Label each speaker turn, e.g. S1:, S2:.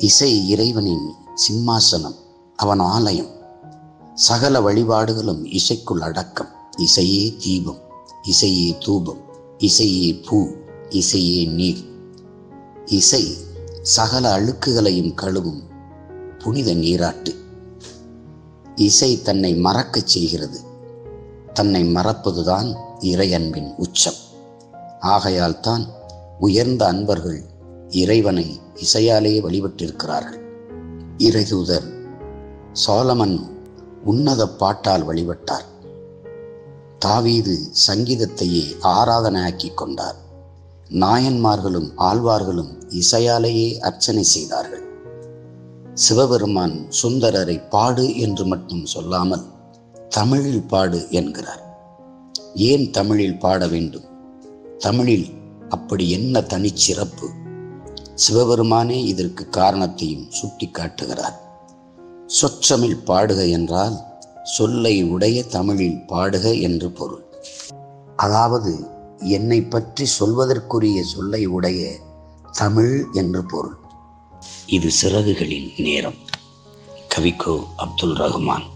S1: இசை இறைவனின் சிம்மாசனம் அவன் ஆலயம் சகல வழிபாடுகளும் இசைக்குள் அடக்கம் இசையே தீபம் இசையே தூபம் இசையே பூ இசையே நீர் இசை சகல அழுக்குகளையும் கழுவும் புனித நீராட்டு இசை தன்னை மறக்கச் செய்கிறது தன்னை மறப்பதுதான் இறை அன்பின் உச்சம் ஆகையால் தான் உயர்ந்த அன்பர்கள் இறைவனை இசையாலே வழிபட்டிருக்கிறார்கள் இறைதூதர் சோலமன் உன்னத பாட்டால் வழிபட்டார் தாவீது சங்கீதத்தையே ஆராதனையாக்கி கொண்டார் நாயன்மார்களும் ஆழ்வார்களும் இசையாலேயே அர்ச்சனை செய்தார்கள் சிவபெருமான் சுந்தரரை பாடு என்று மட்டும் சொல்லாமல் தமிழில் பாடு என்கிறார் ஏன் தமிழில் பாட வேண்டும் தமிழில் அப்படி என்ன தனிச்சிறப்பு சிவபெருமானே இதற்கு காரணத்தையும் சுட்டி காட்டுகிறார் சொற்றமிழ் பாடுக என்றால் சொல்லை உடைய தமிழில் பாடுக என்று பொருள் அதாவது என்னை பற்றி சொல்வதற்குரிய சொல்லை உடைய தமிழ் என்று பொருள் இது சிறகுகளின் நேரம் கவிக்கோ அப்துல் ரஹ்மான்